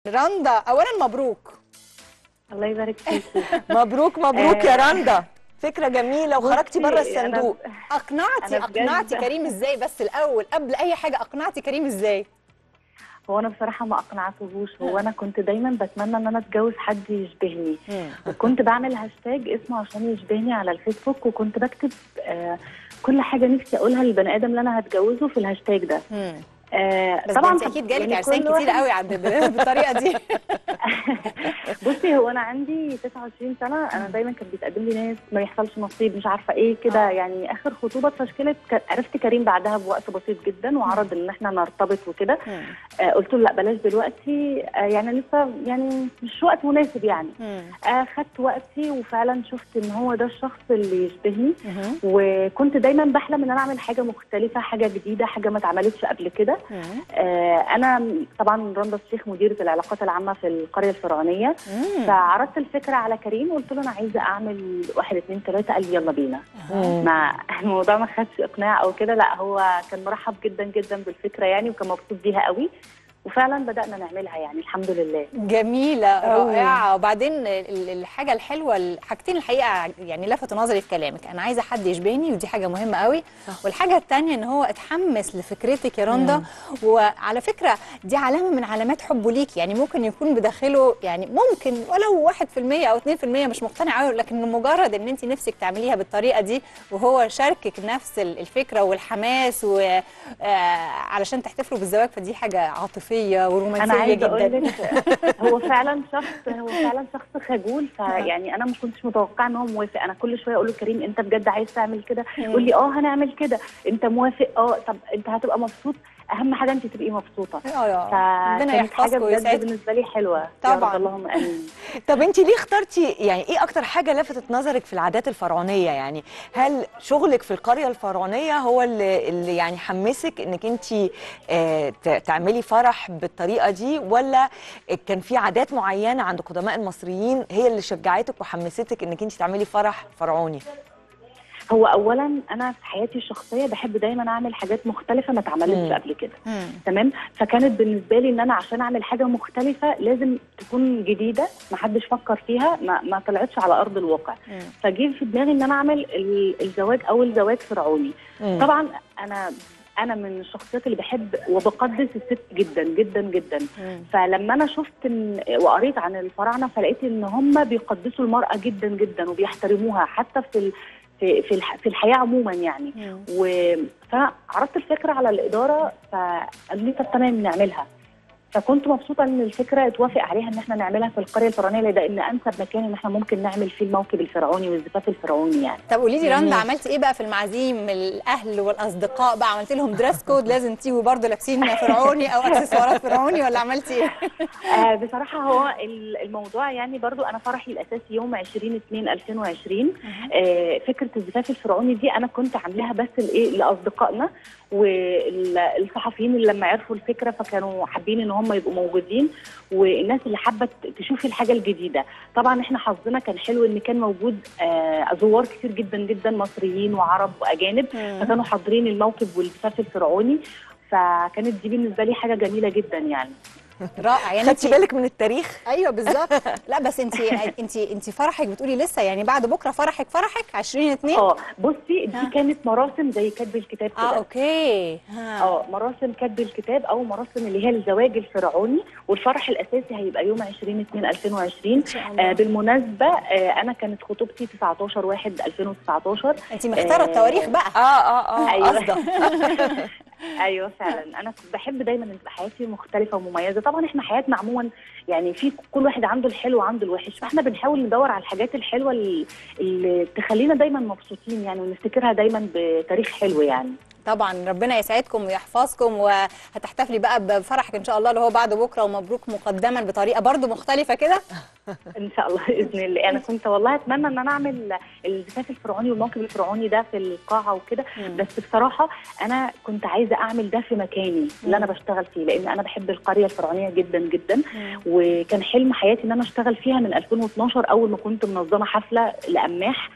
رندا اولا مبروك الله يبارك فيكي مبروك مبروك يا آه. رندا فكره جميله وخرجتي بصي، بره أنا- الصندوق اقنعتي أنا بجد- اقنعتي كريم ازاي بس الاول قبل اي حاجه اقنعتي كريم ازاي هو انا بصراحه ما اقنعتهوش هو انا كنت دايما بتمنى ان انا اتجوز حد يشبهني وكنت بعمل هاشتاج اسمه عشان يشبهني على الفيسبوك وكنت بكتب آه كل حاجه نفسي اقولها للبني ادم اللي انا هتجوزه في الهاشتاج ده مم. آه بس طبعا انت اكيد جالك يعني عرسان كل كتير واحد- قوي عند بالطريقه دي بصي هو انا عندي 29 سنه انا دايما كان بيتقدم لي ناس ما يحصلش نصيب مش عارفه ايه كده آه. يعني اخر خطوبه اتفشكلت ك- عرفت كريم بعدها بوقت بسيط جدا وعرض ان احنا نرتبط وكده مم. آه قلت له لا بلاش دلوقتي آه يعني لسه يعني مش وقت مناسب يعني مم. آه خدت وقتي وفعلا شفت ان هو ده الشخص اللي يشبهني مم. وكنت دايما بحلم ان انا اعمل حاجه مختلفه حاجه جديده حاجه ما اتعملتش قبل كده مم. آه انا طبعا رندا الشيخ مديره العلاقات العامه في القريه الفرعونيه مم. فعرضت الفكره على كريم وقلت له انا عايزه اعمل واحد اتنين تلاته قال لي يلا بينا مم. مع الموضوع ما خدش اقناع او كده لا هو كان مرحب جدا جدا بالفكره يعني وكان مبسوط بيها قوي وفعلا بدانا نعملها يعني الحمد لله جميلة أوي. رائعة وبعدين ال- الحاجة الحلوة الحاجتين الحقيقة يعني لفتوا نظري في كلامك أنا عايزة حد يشبهني ودي حاجة مهمة قوي والحاجة التانية إن هو اتحمس لفكرتك يا رندا وعلى فكرة دي علامة من علامات حبه ليك يعني ممكن يكون بداخله يعني ممكن ولو 1% أو 2% مش مقتنع قوي لكن مجرد إن أنت نفسك تعمليها بالطريقة دي وهو شاركك نفس ال- الفكرة والحماس وعلشان تحتفلوا بالزواج فدي حاجة عاطفية انا ورومانسية عايزه اقول جدا لك هو فعلا شخص هو فعلا شخص خجول فيعني انا ما كنتش متوقعه ان هو موافق انا كل شويه اقول له كريم انت بجد عايز تعمل كده يقول لي اه هنعمل كده انت موافق اه طب انت هتبقى مبسوط اهم حاجه انت تبقي مبسوطه اه ربنا فكانت حاجه يحفظكم بجد ويسعدكم بالنسبه لي حلوه يا طبعاً. رب اللهم امين طب انت ليه اخترتي يعني ايه اكتر حاجه لفتت نظرك في العادات الفرعونيه يعني هل شغلك في القريه الفرعونيه هو اللي, اللي يعني حمسك انك انت آه ت- تعملي فرح بالطريقه دي ولا كان في عادات معينه عند قدماء المصريين هي اللي شجعتك وحمستك انك انت تعملي فرح فرعوني هو اولا انا في حياتي الشخصيه بحب دايما اعمل حاجات مختلفه ما اتعملتش مم. قبل كده مم. تمام فكانت بالنسبه لي ان انا عشان اعمل حاجه مختلفه لازم تكون جديده ما حدش فكر فيها ما, ما طلعتش على ارض الواقع مم. فجه في دماغي ان انا اعمل ال- الزواج اول زواج فرعوني مم. طبعا انا انا من الشخصيات اللي بحب وبقدس الست جدا جدا جدا مم. فلما انا شفت إن وقريت عن الفراعنه فلقيت ان هم بيقدسوا المراه جدا جدا وبيحترموها حتى في ال- في في الح- في الحياه عموما يعني مم. و فعرضت الفكره على الاداره فقالوا لي طب تمام نعملها فكنت مبسوطه ان الفكره اتوافق عليها ان احنا نعملها في القريه الفرعونيه لان انسب مكان ان احنا ممكن نعمل فيه الموكب الفرعوني والزفاف الفرعوني يعني طب قولي لي رندا جميل. عملتي ايه بقى في المعازيم الاهل والاصدقاء بقى عملتي لهم دريس كود لازم تيجوا برضه لابسين فرعوني او اكسسوارات فرعوني ولا عملتي ايه؟ آه بصراحه هو ال- الموضوع يعني برضو انا فرحي الاساسي يوم 20 2 2020 آه فكره الزفاف الفرعوني دي انا كنت عاملاها بس لايه لاصدقائنا والصحفيين اللي لما عرفوا الفكره فكانوا حابين ان هم يبقوا موجودين والناس اللي حابه تشوف الحاجه الجديده طبعا احنا حظنا كان حلو ان كان موجود آه زوار كتير جدا جدا مصريين وعرب واجانب فكانوا حاضرين الموكب والزفاف الفرعوني فكانت دي بالنسبه لي حاجه جميله جدا يعني رائع يعني خدتي انت بالك من التاريخ ايوه بالظبط لا بس انت انت انت فرحك بتقولي لسه يعني بعد بكره فرحك فرحك 20 2 اه بصي ها. دي كانت مراسم زي كتب الكتاب اه كده اوكي ها اه مراسم كتب الكتاب او مراسم اللي هي الزواج الفرعوني والفرح الاساسي هيبقى يوم 20 2 2020 ان شاء آه الله بالمناسبه آه انا كانت خطوبتي 19 1 2019 انت مختاره آه. التواريخ بقى اه اه اه أيوة. قصده ايوه فعلا انا بحب دايما ان تبقى حياتي مختلفه ومميزه طبعا احنا حياتنا عموما يعني في كل واحد عنده الحلو وعنده الوحش فاحنا بنحاول ندور على الحاجات الحلوه اللي, اللي تخلينا دايما مبسوطين يعني ونفتكرها دايما بتاريخ حلو يعني طبعا ربنا يسعدكم ويحفظكم وهتحتفلي بقى بفرحك ان شاء الله اللي هو بعد بكره ومبروك مقدما بطريقه برضو مختلفه كده ان شاء الله باذن الله انا كنت والله اتمنى ان انا اعمل الزفاف الفرعوني والموكب الفرعوني ده في القاعه وكده مم. بس بصراحه انا كنت عايزه اعمل ده في مكاني اللي انا بشتغل فيه لان انا بحب القريه الفرعونيه جدا جدا وكان حلم حياتي ان انا اشتغل فيها من 2012 اول ما كنت منظمه حفله لقماح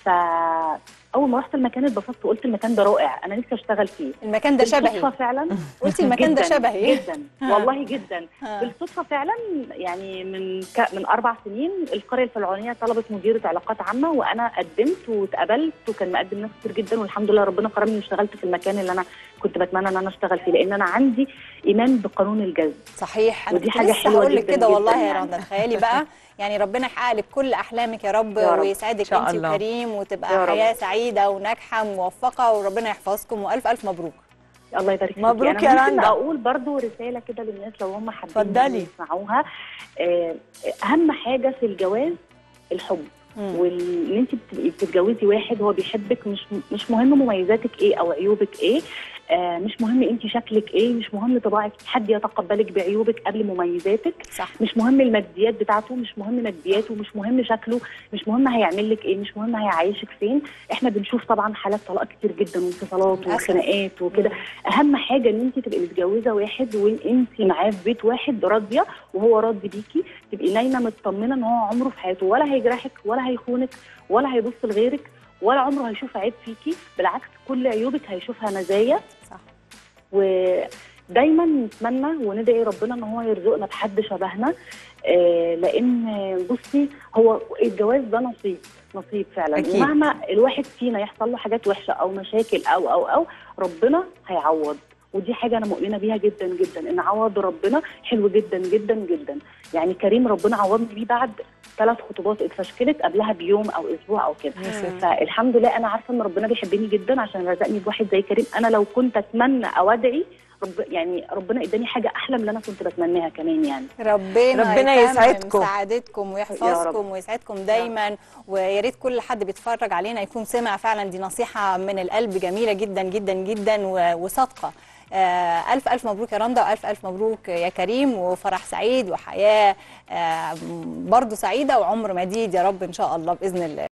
فاول ما رحت المكان اتبسطت وقلت المكان ده رائع انا نفسي اشتغل فيه المكان ده بالصدفه شبهي فعلا قلتي المكان ده جداً- شبهي جدا والله جدا آه. بالصدفه فعلا يعني من ك... من اربع سنين القريه الفرعونيه طلبت مديره علاقات عامه وانا قدمت واتقبلت وكان مقدم ناس كتير جدا والحمد لله ربنا كرمني واشتغلت في المكان اللي انا كنت بتمنى ان انا اشتغل فيه لان انا عندي ايمان بقانون الجذب صحيح انا ودي كنت حاجة لسه حلوة هقول لك جداً كده والله جداً يا يعني. رندا تخيلي بقى يعني ربنا يحقق لك كل احلامك يا رب, يا رب. ويسعدك إن شاء انت الله. وكريم وتبقى يا رب. حياه سعيده وناجحه موفقه وربنا يحفظكم والف الف مبروك الله يبارك فيكي. مبروك أنا يا ممكن رندا. اقول برضو رساله كده للناس لو هم حابين اتفضلي. يسمعوها آه، اهم حاجه في الجواز الحب مم. وان انت بتبقي بتتجوزي واحد هو بيحبك مش مش مهم مميزاتك ايه او عيوبك ايه آه مش مهم انت شكلك ايه مش مهم طباعك حد يتقبلك بعيوبك قبل مميزاتك صح مش مهم الماديات بتاعته مش مهم مادياته مش مهم شكله مش مهم هيعمل لك ايه مش مهم هيعيشك فين احنا بنشوف طبعا حالات طلاق كتير جدا وانفصالات للأسف. وخناقات وكده اهم حاجه ان انت تبقي متجوزه واحد وانت معاه في بيت واحد راضيه وهو راضي بيكي تبقي نايمه مطمنه ان هو عمره في حياته ولا هيجرحك ولا هيخونك ولا هيبص لغيرك ولا عمره هيشوف عيب فيكي بالعكس كل عيوبك هيشوفها مزايا صح ودايما نتمنى وندعي ربنا ان هو يرزقنا بحد شبهنا آه، لان بصي هو الجواز ده نصيب نصيب فعلا أكيد. ومهما الواحد فينا يحصل له حاجات وحشه او مشاكل او او او ربنا هيعوض ودي حاجه انا مؤمنه بيها جدا جدا ان عوض ربنا حلو جدا جدا جدا يعني كريم ربنا عوضني بيه بعد ثلاث خطوبات اتفشكلت قبلها بيوم او اسبوع او كده مم. فالحمد لله انا عارفه ان ربنا بيحبني جدا عشان رزقني بواحد زي كريم انا لو كنت اتمنى او ادعي رب يعني ربنا اداني حاجه احلى من اللي انا كنت بتمناها كمان يعني ربنا ربنا يتمم يسعدكم. سعادتكم يا ويحفظكم رب. ويسعدكم دايما ويا ريت كل حد بيتفرج علينا يكون سمع فعلا دي نصيحه من القلب جميله جدا جدا جدا و- وصادقه آه ألف ألف مبروك يا رندا وألف ألف مبروك يا كريم وفرح سعيد وحياة آه برضو سعيدة وعمر مديد يا رب إن شاء الله بإذن الله